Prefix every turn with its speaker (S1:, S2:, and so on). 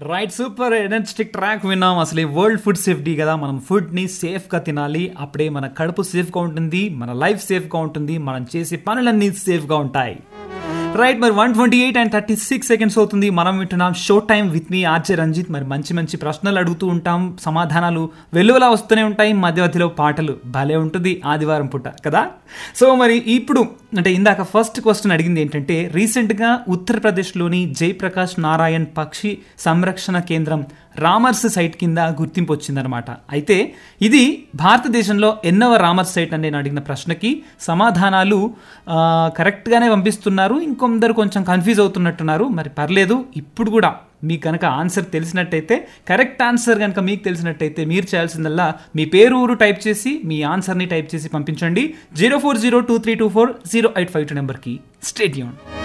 S1: right super energetic track విన్నాం అసలు world food safety కదా మనం ఫుడ్ ని సేఫ్ గా తినాలి అప్పుడే మన కడుపు సేఫ్ గా ఉంటుంది మన లైఫ్ సేఫ్ గా ఉంటుంది మనం చేసే పనులన్నీ సేఫ్ గా ఉంటాయి రైట్ మరి one twenty eight and thirty six seconds అవుతుంది మనం వింటున్నాం show time with me RJ Ranjith మరి మంచి మంచి ప్రశ్నలు అడుగుతూ ఉంటాం సమాధానాలు వెలువలా వస్తూనే ఉంటాయి మధ్య మధ్యలో పాటలు భలే ఉంటుంది ఆదివారం పూట కదా సో మరి ఇప్పుడు అంటే ఇందాక ఫస్ట్ క్వశ్చన్ అడిగింది ఏంటంటే రీసెంట్గా ఉత్తరప్రదేశ్లోని జయప్రకాష్ నారాయణ్ పక్షి సంరక్షణ కేంద్రం రామర్స్ సైట్ కింద గుర్తింపు వచ్చిందనమాట అయితే ఇది భారతదేశంలో ఎన్నవ రామర్స్ సైట్ అని నేను అడిగిన ప్రశ్నకి సమాధానాలు ఆ, కరెక్ట్గానే పంపిస్తున్నారు ఇంకొందరు కొంచెం కన్ఫ్యూజ్ అవుతున్నట్టున్నారు మరి పర్లేదు ఇప్పుడు కూడా మీకు కనుక ఆన్సర్ తెలిసినట్టయితే కరెక్ట్ ఆన్సర్ కనుక మీకు తెలిసినట్టయితే మీరు చేయాల్సిందల్లా మీ పేరు ఊరు టైప్ చేసి మీ ఆన్సర్ని టైప్ చేసి పంపించండి zero four zero two three two four zero eight five two నెంబర్కి స్టేడియం